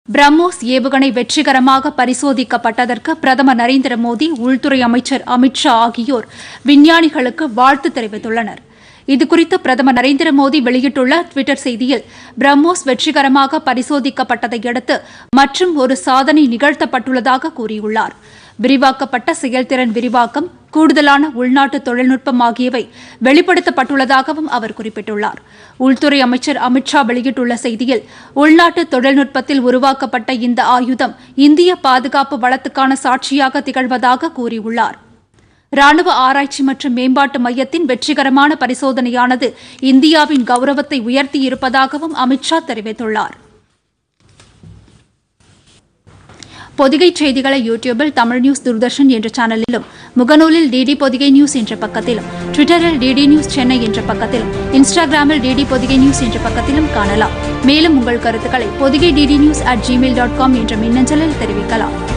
பிரம்மோஸ் ஏவுகணை வெற்றிகரமாக பரிசோதிக்கப்பட்டதற்கு பிரதமர் நரேந்திர மோடி உள்துறை அமைச்சர் அமித் ஷா ஆகியோர் விஞ்ஞானிகளுக்கு வாழ்த்து தெரிவித்துள்ளனர் இதுகுறித்து பிரதமர் நரேந்திர மோடி வெளியிட்டுள்ள டுவிட்டர் செய்தியில் பிரம்மோஸ் வெற்றிகரமாக பரிசோதிக்கப்பட்டதை அடுத்து மற்றும் ஒரு சாதனை நிகழ்த்தப்பட்டுள்ளதாக கூறியுள்ளார் விரிவாக்கப்பட்ட செயல்திறன் விரிவாக்கம் கூடுதலான உள்நாட்டு தொழில்நுட்பம் ஆகியவை வெளிப்படுத்தப்பட்டுள்ளதாகவும் அவர் குறிப்பிட்டுள்ளார் உள்துறை அமைச்சர் அமித் ஷா வெளியிட்டுள்ள செய்தியில் உள்நாட்டு தொழில்நுட்பத்தில் உருவாக்கப்பட்ட இந்த ஆயுதம் இந்திய பாதுகாப்பு வளத்துக்கான சாட்சியாக திகழ்வதாக கூறியுள்ளார் ராணுவ ஆராய்ச்சி மற்றும் மேம்பாட்டு மையத்தின் வெற்றிகரமான பரிசோதனையானது இந்தியாவின் கௌரவத்தை உயர்த்தியிருப்பதாகவும் அமித் ஷா தெரிவித்துள்ளார் பொதிகை செய்திகளை யூடியூபில் தமிழ் நியூஸ் தூர்தர்ஷன் என்ற சேனலிலும் முகநூலில் டிடி பொதிகை நியூஸ் என்ற பக்கத்திலும் ட்விட்டரில் டிடி நியூஸ் சென்னை என்ற பக்கத்திலும் இன்ஸ்டாகிராமில் டிடி பொதிகை நியூஸ் என்ற பக்கத்திலும் காணலாம் மேலும் உங்கள் கருத்துக்களை Podhigai DD news at Gmail dot com என்ற மின்னஞ்சலில் தெரிவிக்கலாம்